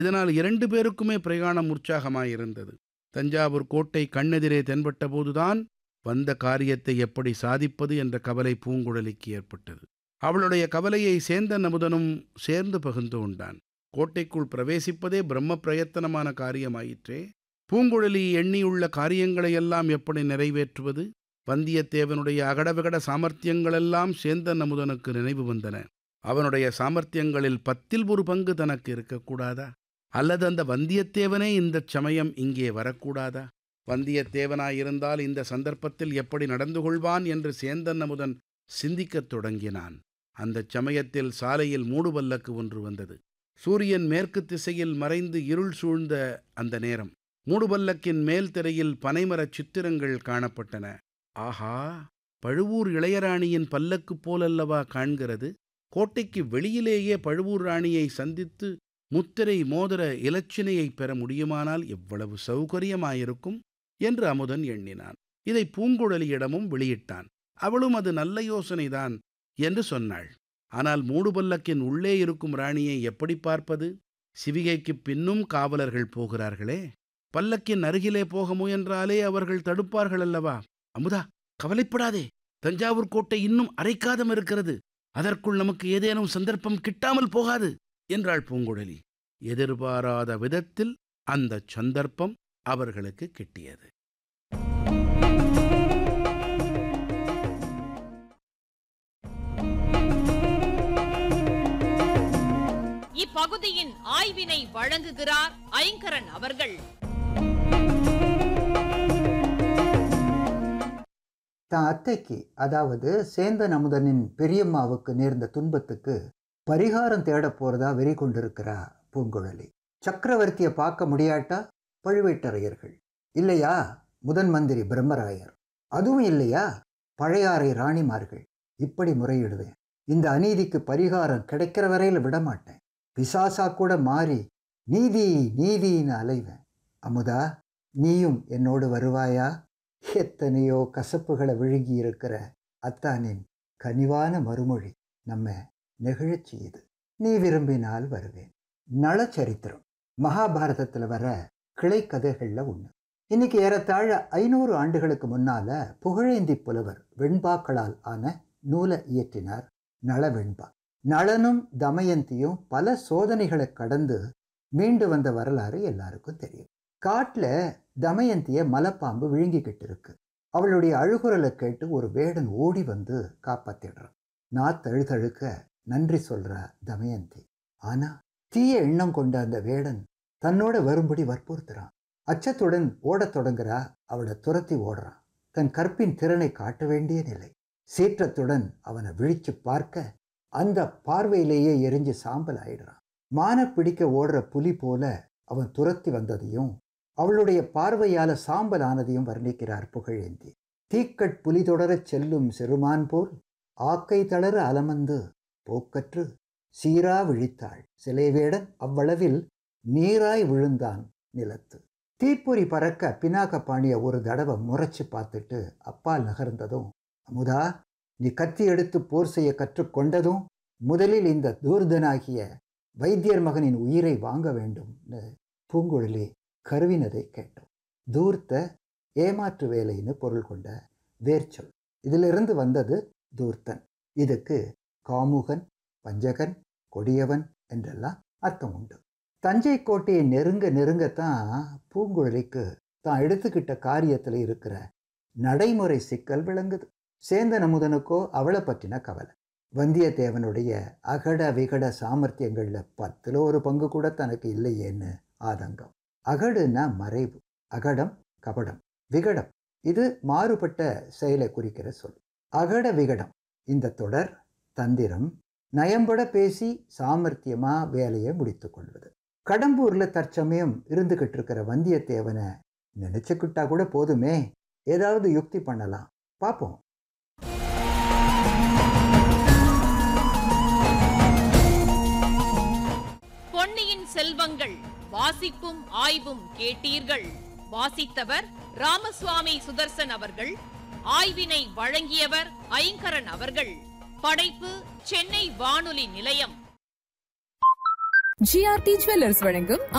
இதனால் இரண்டு பேருக்குமே பிரயாணம் உற்சாகமாயிருந்தது தஞ்சாவூர் கோட்டை கண்ணெதிரே தென்பட்ட போதுதான் வந்த காரியத்தை எப்படி சாதிப்பது என்ற கவலை பூங்குழலிக்கு ஏற்பட்டது அவளுடைய கவலையை சேந்தன் அமுதனும் சேர்ந்து பகிர்ந்து கொண்டான் கோட்டைக்குள் பிரவேசிப்பதே பிரம்ம பிரயத்தனமான காரியமாயிற்றே பூங்குழலி எண்ணியுள்ள காரியங்களையெல்லாம் எப்படி நிறைவேற்றுவது வந்தியத்தேவனுடைய அகடவிகட சாமர்த்தியங்களெல்லாம் சேந்தன் அமுதனுக்கு நினைவு வந்தன அவனுடைய சாமர்த்தியங்களில் பத்தில் ஒரு பங்கு தனக்கு இருக்கக்கூடாதா அல்லது அந்த வந்தியத்தேவனே இந்தச் சமயம் இங்கே வரக்கூடாதா வந்தியத்தேவனாயிருந்தால் இந்த சந்தர்ப்பத்தில் எப்படி நடந்து கொள்வான் என்று சேந்தன் அமுதன் சிந்திக்கத் தொடங்கினான் அந்தச் சமயத்தில் சாலையில் மூடுபல்லக்கு ஒன்று வந்தது சூரியன் மேற்கு திசையில் மறைந்து இருள் சூழ்ந்த அந்த நேரம் மூடுபல்லக்கின் மேல் திரையில் பனைமரச் சித்திரங்கள் காணப்பட்டன ஆஹா பழுவூர் இளையராணியின் பல்லக்கு போலல்லவா காண்கிறது கோட்டைக்கு வெளியிலேயே பழுவூர் ராணியை சந்தித்து முத்திரை மோதிர இலச்சினையை பெற முடியுமானால் எவ்வளவு சௌகரியமாயிருக்கும் என்று அமுதன் எண்ணினான் இதை பூங்குழலியிடமும் வெளியிட்டான் அவளும் அது நல்ல யோசனைதான் என்று சொன்னாள் ஆனால் மூடுபல்லக்கின் உள்ளே இருக்கும் ராணியை எப்படி பார்ப்பது சிவிகைக்குப் பின்னும் காவலர்கள் போகிறார்களே பல்லக்கின் அருகிலே போக முயன்றாலே அவர்கள் தடுப்பார்கள் அல்லவா அமுதா கவலைப்படாதே தஞ்சாவூர் கோட்டை இன்னும் அரைக்காதம் இருக்கிறது அதற்குள் நமக்கு ஏதேனும் சந்தர்ப்பம் கிட்டாமல் போகாது என்றாள் பூங்குழலி எதிர்பாராத விதத்தில் அந்த சந்தர்ப்பம் அவர்களுக்கு கிட்டியது இப்பகுதியின் ஆய்வினை வழங்குகிறார் ஐங்கரன் அவர்கள் தான் அத்தைக்கு அதாவது சேந்தன் அமுதனின் பெரியம்மாவுக்கு நேர்ந்த துன்பத்துக்கு பரிகாரம் தேடப் போறதா வெறி கொண்டிருக்கிறா பூங்குழலி சக்கரவர்த்தியை பார்க்க முடியாட்டா பழுவேட்டரையர்கள் இல்லையா முதன் மந்திரி பிரம்மராயர் அதுவும் இல்லையா பழையாறை ராணிமார்கள் இப்படி முறையிடுவேன் இந்த அநீதிக்கு பரிகாரம் கிடைக்கிற வரையில விடமாட்டேன் பிசாசா கூட மாறி நீதி நீதின்னு அலைவேன் அமுதா நீயும் என்னோடு வருவாயா எத்தனையோ கசப்புகளை விழுங்கி இருக்கிற அத்தானின் கனிவான மறுமொழி நம்ம நெகிழச் செய்யுது நீ விரும்பினால் வருவேன் நளச்சரித்திரம் மகாபாரதத்தில் வர கிளை கதைகளில் ஒன்று இன்னைக்கு ஏறத்தாழ ஐநூறு ஆண்டுகளுக்கு முன்னால புகழேந்தி புலவர் வெண்பாக்களால் ஆன நூலை இயற்றினார் நள வெண்பா நளனும் தமயந்தியும் பல சோதனைகளை கடந்து மீண்டு வந்த வரலாறு எல்லாருக்கும் தெரியும் காட்டில் தமயந்திய மலைப்பாம்பு விழுங்கிக்கிட்டு இருக்கு அவளுடைய அழுகுரலை கேட்டு ஒரு வேடன் ஓடி வந்து காப்பாத்திடுறான் நாத்தழுதழுக்க நன்றி சொல்ற தமயந்தி ஆனா தீய எண்ணம் கொண்ட அந்த வேடன் தன்னோட வரும்படி வற்புறுத்துறான் அச்சத்துடன் ஓடத் தொடங்குறா அவளை துரத்தி ஓடுறான் தன் கற்பின் திறனை காட்ட வேண்டிய நிலை சீற்றத்துடன் அவனை விழிச்சு பார்க்க அந்த பார்வையிலேயே எரிஞ்சு சாம்பல் ஆயிடுறான் மான பிடிக்க ஓடுற புலி போல அவன் துரத்தி வந்ததையும் அவளுடைய பார்வையால சாம்பல் ஆனதையும் வர்ணிக்கிறார் புகழேந்தி தீக்கட் புலி தொடரச் செல்லும் சிறுமான் போல் ஆக்கை தளர அலமந்து போக்கற்று சீரா விழித்தாள் சிலைவேடன் அவ்வளவில் நீராய் விழுந்தான் நிலத்து தீப்பொறி பறக்க பினாக்க பாணிய ஒரு தடவை முறைச்சு பார்த்துட்டு அப்பால் நகர்ந்ததும் அமுதா நீ கத்தி எடுத்து போர் செய்ய கற்றுக்கொண்டதும் முதலில் இந்த தூர்தனாகிய வைத்தியர் மகனின் உயிரை வாங்க வேண்டும்னு பூங்குழலி கருவினதை கேட்டோம் தூர்த்த ஏமாற்று வேலைன்னு பொருள் கொண்ட வேர்ச்சொல் இதிலிருந்து வந்தது தூர்த்தன் இதுக்கு காமுகன் பஞ்சகன் கொடியவன் என்றெல்லாம் அர்த்தம் உண்டு தஞ்சை கோட்டையை நெருங்க நெருங்கத்தான் பூங்குழலிக்கு தான் எடுத்துக்கிட்ட காரியத்தில் இருக்கிற நடைமுறை சிக்கல் விளங்குது சேந்தன் அமுதனுக்கோ அவளை பற்றின கவலை வந்தியத்தேவனுடைய அகட விகட சாமர்த்தியங்களில் பத்தில் ஒரு பங்கு கூட தனக்கு இல்லையேன்னு ஆதங்கம் அகடுனா மறைவு அகடம் கபடம் விகடம் இது மாறுபட்ட செயலை குறிக்கிற சொல் அகட விகடம் இந்த தொடர் தந்திரம் நயம்பட பேசி சாமர்த்தியமா வேலையை முடித்து கொள்வது கடம்பூர்ல தற்சமயம் இருந்துகிட்டு இருக்கிற வந்தியத்தேவனை நினைச்சுக்கிட்டா கூட போதுமே ஏதாவது யுக்தி பண்ணலாம் பார்ப்போம் பொன்னியின் செல்வங்கள் வாசிப்பும் ஆய்வும் கேட்டீர்கள் வாசித்தவர் ராமசுவாமி சுதர்சன் அவர்கள் ஆய்வினை வழங்கியவர் ஐங்கரன் அவர்கள் படைப்பு சென்னை வானொலி நிலையம் ஜிஆர்டி ஜுவல்லர்ஸ் வழங்கும்